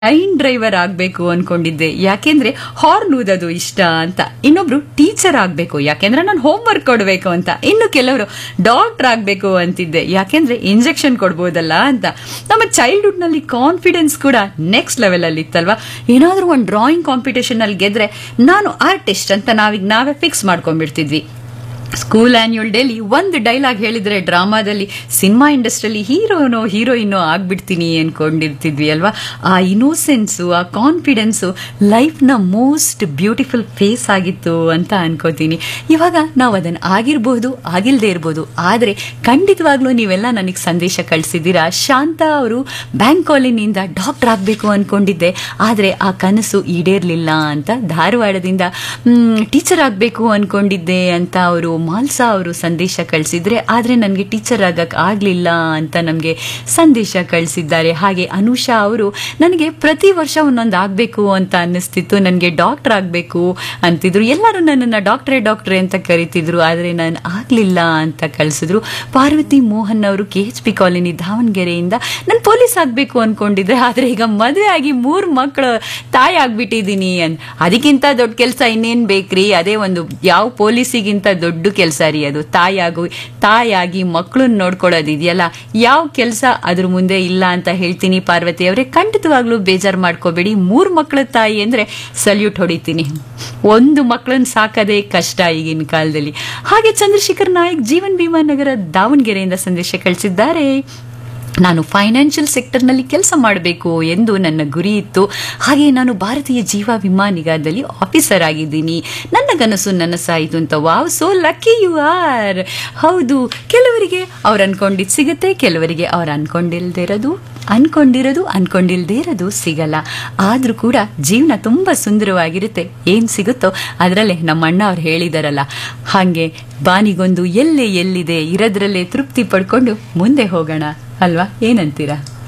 train driver ಆಗ್ಬೇಕು ಅನ್ಕೊಂಡಿದ್ದೆ ಯಾಕೆಂದ್ರೆ ಹಾರ್ನ್ ಊದೋದು ಇಷ್ಟ ಅಂತ ಇನ್ನೊಬ್ರು ಟೀಚರ್ ಆಗ್ಬೇಕು ಯಾಕೆಂದ್ರೆ ನಾನು ಹೋಮ್ ವರ್ಕ್ ಕೊಡಬೇಕು ಅಂತ ಇನ್ನು ಕೆಲವರು ಡಾಕ್ಟರ್ ಆಗ್ಬೇಕು ಅಂತಿದ್ದೆ ಯಾಕೆಂದ್ರೆ ಇಂಜೆಕ್ಷನ್ ಕೊಡ್ಬೋದಲ್ಲ ಅಂತ ನಮ್ಮ ಚೈಲ್ಡ್ಹುಡ್ ನಲ್ಲಿ ಕಾನ್ಫಿಡೆನ್ಸ್ ಕೂಡ ನೆಕ್ಸ್ಟ್ ಲೆವೆಲ್ ಅಲ್ಲಿ ಇತ್ತಲ್ವಾ ಏನಾದ್ರೂ ಒಂದು ಡ್ರಾಯಿಂಗ್ ಕಾಂಪಿಟೇಷನ್ ಅಲ್ಲಿ ಗೆದ್ರೆ ನಾನು ಆರ್ಟಿಸ್ಟ್ ಅಂತ ನಾವೀಗ ನಾವೇ ಫಿಕ್ಸ್ ಮಾಡ್ಕೊಂಡ್ಬಿಡ್ತಿದ್ವಿ ಸ್ಕೂಲ್ ಆನ್ಯುವಲ್ ಡೇಲಿ ಒಂದು ಡೈಲಾಗ್ ಹೇಳಿದ್ರೆ ಡ್ರಾಮಾದಲ್ಲಿ ಸಿನಿಮಾ ಇಂಡಸ್ಟ್ರಿಯಲ್ಲಿ ಹೀರೋನೋ ಹೀರೋಯಿನೋ ಆಗ್ಬಿಡ್ತೀನಿ ಅನ್ಕೊಂಡಿರ್ತಿದ್ವಿ ಅಲ್ವಾ ಆ ಇನೋಸೆನ್ಸು ಆ ಕಾನ್ಫಿಡೆನ್ಸು ಲೈಫ್ನ ಮೋಸ್ಟ್ ಬ್ಯೂಟಿಫುಲ್ ಫೇಸ್ ಆಗಿತ್ತು ಅಂತ ಅನ್ಕೋತೀನಿ ಇವಾಗ ನಾವು ಅದನ್ನು ಆಗಿರ್ಬೋದು ಆಗಿಲ್ಲದೆ ಇರ್ಬೋದು ಆದರೆ ಖಂಡಿತವಾಗ್ಲೂ ನೀವೆಲ್ಲ ನನಗೆ ಸಂದೇಶ ಕಳಿಸಿದ್ದೀರಾ ಶಾಂತ ಅವರು ಬ್ಯಾಂಕ್ ಕಾಲಿನಿಂದ ಡಾಕ್ಟರ್ ಆಗಬೇಕು ಅನ್ಕೊಂಡಿದ್ದೆ ಆದರೆ ಆ ಕನಸು ಈಡೇರ್ಲಿಲ್ಲ ಅಂತ ಧಾರವಾಡದಿಂದ ಟೀಚರ್ ಆಗಬೇಕು ಅನ್ಕೊಂಡಿದ್ದೆ ಅಂತ ಅವರು ಮಾಲ್ಸಾ ಅವರು ಸಂದೇಶ ಕಳಿಸಿದ್ರೆ ಆದರೆ ನನಗೆ ಟೀಚರ್ ಆಗಕ್ಕೆ ಆಗಲಿಲ್ಲ ಅಂತ ನಮಗೆ ಸಂದೇಶ ಕಳಿಸಿದ್ದಾರೆ ಹಾಗೆ ಅನುಷಾ ಅವರು ನನಗೆ ಪ್ರತಿ ವರ್ಷ ಒಂದೊಂದು ಆಗಬೇಕು ಅಂತ ಅನ್ನಿಸ್ತಿತ್ತು ನನಗೆ ಡಾಕ್ಟರ್ ಆಗಬೇಕು ಅಂತಿದ್ರು ಎಲ್ಲರೂ ನನ್ನನ್ನು ಡಾಕ್ಟ್ರೇ ಡಾಕ್ಟ್ರೇ ಅಂತ ಕರಿತಿದ್ರು ಆದರೆ ನಾನು ಆಗಲಿಲ್ಲ ಅಂತ ಕಳಿಸಿದ್ರು ಪಾರ್ವತಿ ಮೋಹನ್ ಅವರು ಕೆ ಎಚ್ ಪಿ ಕಾಲೋನಿ ದಾವಣಗೆರೆಯಿಂದ ನಾನು ಪೊಲೀಸ್ ಆಗಬೇಕು ಅನ್ಕೊಂಡಿದ್ರೆ ಆದರೆ ಈಗ ಮದುವೆ ಆಗಿ ಮೂರು ಮಕ್ಕಳು ತಾಯಿ ಆಗ್ಬಿಟ್ಟಿದ್ದೀನಿ ಅನ್ ಅದಕ್ಕಿಂತ ದೊಡ್ಡ ಕೆಲಸ ಇನ್ನೇನು ಬೇಕ್ರಿ ಅದೇ ಒಂದು ಯಾವ ಪೊಲೀಸಿಗಿಂತ ದೊಡ್ಡ ಕೆಲಸ ರೀ ಅದು ತಾಯಾಗು ತಾಯಾಗಿ ಮಕ್ಕಳನ್ನ ನೋಡ್ಕೊಳ್ಳೋದು ಇದೆಯಲ್ಲ ಯಾವ ಕೆಲಸ ಅದ್ರ ಮುಂದೆ ಇಲ್ಲ ಅಂತ ಹೇಳ್ತೀನಿ ಪಾರ್ವತಿ ಅವರೇ ಖಂಡಿತವಾಗ್ಲೂ ಬೇಜಾರು ಮಾಡ್ಕೋಬೇಡಿ ಮೂರು ಮಕ್ಕಳ ತಾಯಿ ಅಂದ್ರೆ ಸಲ್ಯೂಟ್ ಹೊಡಿತೀನಿ ಒಂದು ಮಕ್ಕಳನ್ನ ಸಾಕದೇ ಕಷ್ಟ ಈಗಿನ ಕಾಲದಲ್ಲಿ ಹಾಗೆ ಚಂದ್ರಶೇಖರ್ ನಾಯಕ್ ಜೀವನ್ ಭೀಮಾ ನಗರ ದಾವಣಗೆರೆಯಿಂದ ಸಂದೇಶ ಕಳಿಸಿದ್ದಾರೆ ನಾನು ಫೈನಾನ್ಷಿಯಲ್ ಸೆಕ್ಟರ್ನಲ್ಲಿ ಕೆಲಸ ಮಾಡಬೇಕು ಎಂದು ನನ್ನ ಗುರಿ ಇತ್ತು ಹಾಗೆ ನಾನು ಭಾರತೀಯ ಜೀವ ವಿಮಾ ನಿಗಮದಲ್ಲಿ ಆಫೀಸರ್ ಆಗಿದ್ದೀನಿ ನನ್ನ ಕನಸು ನನಸಾಯಿತು ಅಂತ wow so lucky you are ಹೌದು ಕೆಲವರಿಗೆ ಅವ್ರು ಅನ್ಕೊಂಡಿದ್ದು ಸಿಗುತ್ತೆ ಕೆಲವರಿಗೆ ಅವ್ರು ಅನ್ಕೊಂಡಿಲ್ದೇ ಇರೋದು ಅನ್ಕೊಂಡಿರೋದು ಅನ್ಕೊಂಡಿಲ್ದೇ ಇರೋದು ಸಿಗಲ್ಲ ಆದ್ರೂ ಕೂಡ ಜೀವನ ತುಂಬಾ ಸುಂದರವಾಗಿರುತ್ತೆ ಏನ್ ಸಿಗುತ್ತೋ ಅದರಲ್ಲೇ ನಮ್ಮ ಅಣ್ಣ ಅವ್ರು ಹೇಳಿದಾರಲ್ಲ ಹಾಗೆ ಬಾನಿಗೊಂದು ಎಲ್ಲೇ ಎಲ್ಲಿದೆ ಇರೋದ್ರಲ್ಲೇ ತೃಪ್ತಿ ಪಡ್ಕೊಂಡು ಮುಂದೆ ಹೋಗೋಣ ಅಲ್ವಾ ಏನಂತೀರಾ